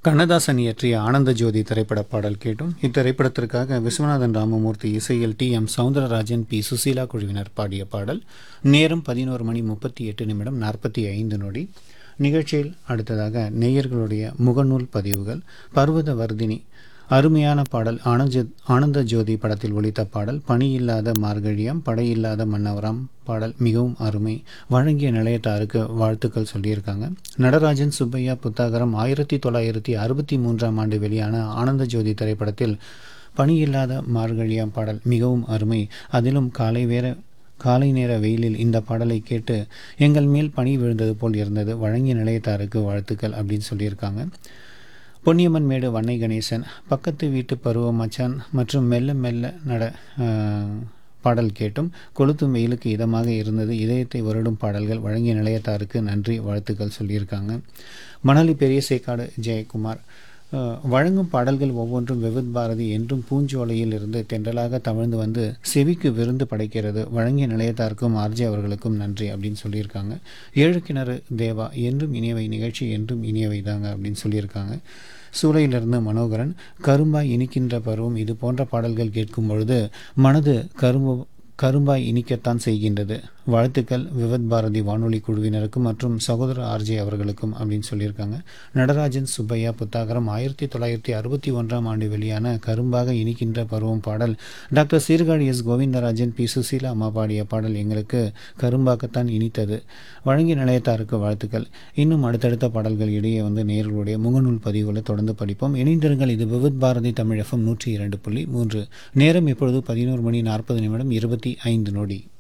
கண்ணதாசன் இயற்றிய ஆனந்த ஜோதி திரைப்பட பாடல் கேட்டும் இத்திரைப்படத்திற்காக விஸ்வநாதன் ராமமூர்த்தி இசையில் T M Soundararajan P Susheela குழுவினர் பாடிய பாடல் நேரம் பதினோரு மணி முப்பத்தி எட்டு நிமிடம் நாற்பத்தி ஐந்து நொடி நிகழ்ச்சியில் அடுத்ததாக நேயர்களுடைய முகநூல் பதிவுகள் பர்வத வர்தினி அருமையான பாடல் ஆனந்த ஆனந்த ஜோதி படத்தில் ஒலித்த பாடல் பணி இல்லாத மார்கழியம் படையில்லாத மன்னவராம் பாடல் மிகவும் அருமை வழங்கிய நிலையத்தாருக்கு வாழ்த்துக்கள் சொல்லியிருக்காங்க நடராஜன் சுப்பையா புத்தாகரம் ஆயிரத்தி தொள்ளாயிரத்தி அறுபத்தி மூன்றாம் ஆண்டு வெளியான ஆனந்த ஜோதி திரைப்படத்தில் பணியில்லாத மார்கழியாம் பாடல் மிகவும் அருமை அதிலும் காலை வேற காலை நேர வெயிலில் இந்த பாடலை கேட்டு எங்கள் மேல் பனி விழுந்தது போல் இருந்தது வழங்கிய நிலையத்தாருக்கு வாழ்த்துக்கள் அப்படின்னு சொல்லியிருக்காங்க பொன்னியம்மன் மேடு வன்னை கணேசன் பக்கத்து வீட்டு பருவ மச்சான் மற்றும் மெல்ல மெல்ல நட ஆஹ், பாடல் கேட்டும் கொளுத்தும் வெயிலுக்கு இதமாக இருந்தது இதயத்தை வருடும் பாடல்கள் வழங்கிய நிலையத்தாருக்கு நன்றி வாழ்த்துக்கள் சொல்லியிருக்காங்க மணலி பெரிய சேக்காடு ஜெயக்குமார் ஆஹ், வழங்கும் பாடல்கள் ஒவ்வொன்றும் விவித் பாரதி என்றும் பூஞ்சோலையில் இருந்து தென்றலாக தவழ்ந்து வந்து செவிக்கு விருந்து படைக்கிறது வழங்கிய நிலையத்தாருக்கும் ஆர்ஜே அவர்களுக்கும் நன்றி அப்படின்னு சொல்லியிருக்காங்க ஏழு கிணறு தேவா என்றும் இனியவை நிகழ்ச்சி என்றும் இனியவை தாங்க அப்படின்னு சொல்லியிருக்காங்க சூளையிலிருந்து மனோகரன் கரும்பாய் இனிக்கின்ற பருவம் இது போன்ற பாடல்கள் கேட்கும் பொழுது மனது கரும்பு கரும்பாய் இனிக்கத்தான் செய்கின்றது வாழ்த்துக்கள் விவத் பாரதி வானொலி குழுவினருக்கும் மற்றும் சகோதர ஆர்ஜே அவர்களுக்கும் அப்படின்னு சொல்லியிருக்காங்க நடராஜன் சுப்பையா புத்தாகரம் ஆயிரத்தி தொள்ளாயிரத்தி அறுபத்தி ஒன்றாம் ஆண்டு வெளியான கரும்பாக இனிக்கின்ற பருவம் பாடல் doctor Sirkazhi S Govindarajan P Susheela அம்மா பாடிய பாடல் எங்களுக்கு கரும்பாகத்தான் இனித்தது வழங்கிய நிலையத்தாருக்கு வாழ்த்துக்கள் இன்னும் அடுத்தடுத்த பாடல்கள் இடையே வந்து நேர்களுடைய முகநூல் பதிவுகளை தொடர்ந்து படிப்போம் இணைந்திருங்கள் இது விவித் பாரதி தமிழ் எஃப்எம் நூற்றி இரண்டு புள்ளி மூன்று நேரம் இப்பொழுது பதினோரு மணி நாற்பது நிமிடம் இருபத்தி ஐந்து நொடி